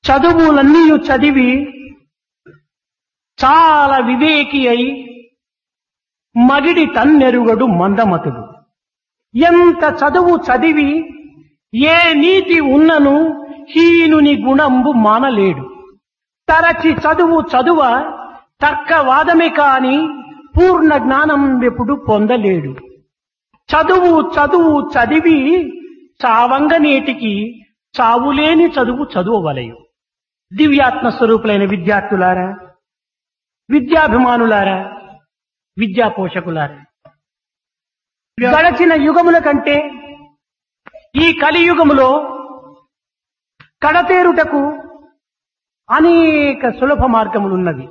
చదువులన్నీ చదివి చాలా వివేకి అయి మగిడి తన్నెరుగడు మందమతుడు ఎంత చదువు చదివి ఏ నీతి ఉన్నను హీనుని గుణంబు మానలేడు తరచి చదువు చదువ తర్కవాదమే కాని పూర్ణ జ్ఞానం ఎప్పుడు పొందలేడు చదువు చదువు చదివి చావంగ నేటికి చావులేని చదువు చదువవలయు దివ్యాత్మ స్వరూపులైన విద్యార్థులారా విద్యాభిమానులారా విద్యా పోషకులారా గడచిన యుగముల కంటే ఈ కలియుగములో కడతేరుటకు అనేక సులభ మార్గములున్నవి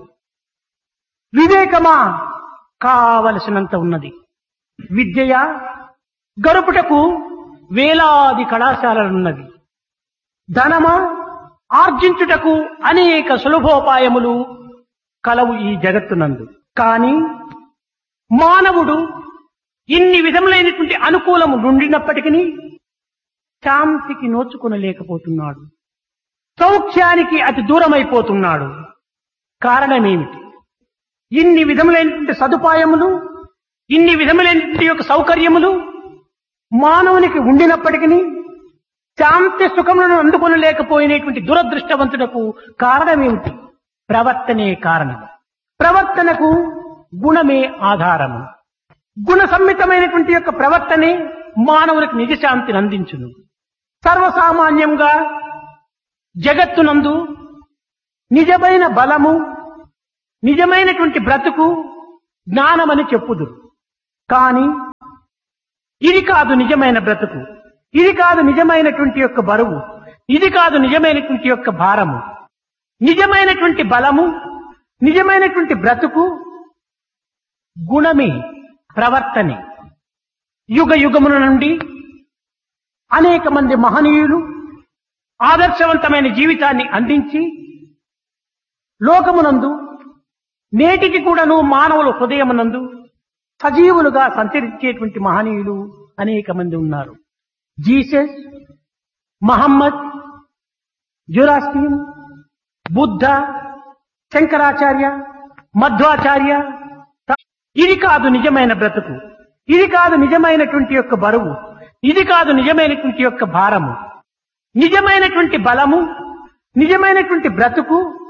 వివేకమా కావలసినంత ఉన్నది విద్యయ గరుపుటకు వేలాది కళాశాలలున్నవి ధనమా ఆర్జించుటకు అనేక సులభోపాయములు కలవు ఈ జగత్తునందు కాని మానవుడు ఇన్ని విధములైనటువంటి అనుకూలము నుండినప్పటికీ శాంతికి నోచుకునలేకపోతున్నాడు సౌఖ్యానికి అతి దూరమైపోతున్నాడు కారణమేమిటి ఇన్ని విధములైనటువంటి సదుపాయములు ఇన్ని విధములైనటువంటి యొక్క సౌకర్యములు మానవునికి ఉండినప్పటికీ శాంతి సుఖములను అందుకొనలేకపోయినటువంటి దురదృష్టవంతుడకు కారణమేమిటి ప్రవర్తనే కారణం ప్రవర్తనకు గుణమే ఆధారము గుణ సమ్మితమైనటువంటి యొక్క ప్రవర్తనే మానవులకు నిజశాంతిని అందించును సర్వసామాన్యంగా జగత్తునందు నిజమైన బలము నిజమైనటువంటి బ్రతుకు జ్ఞానమని చెప్పుదురు కాని ఇది కాదు నిజమైన బ్రతుకు ఇది కాదు నిజమైనటువంటి యొక్క బరువు ఇది కాదు నిజమైనటువంటి యొక్క భారము నిజమైనటువంటి బలము నిజమైనటువంటి బ్రతుకు గుణమే ప్రవర్తనే యుగ యుగముల నుండి అనేక మంది మహనీయులు ఆదర్శవంతమైన జీవితాన్ని అందించి లోకమునందు నేటికి కూడాను మానవుల హృదయమునందు సజీవులుగా సంచరించేటువంటి మహనీయులు అనేక మంది ఉన్నారు జీసస్ మహమ్మద్ జురాస్టీన్ బుద్ధ శంకరాచార్య మధ్వాచార్య ఇది కాదు నిజమైన బ్రతుకు ఇది కాదు నిజమైనటువంటి యొక్క బరువు ఇది కాదు నిజమైనటువంటి యొక్క భారము నిజమైనటువంటి బలము నిజమైనటువంటి బ్రతుకు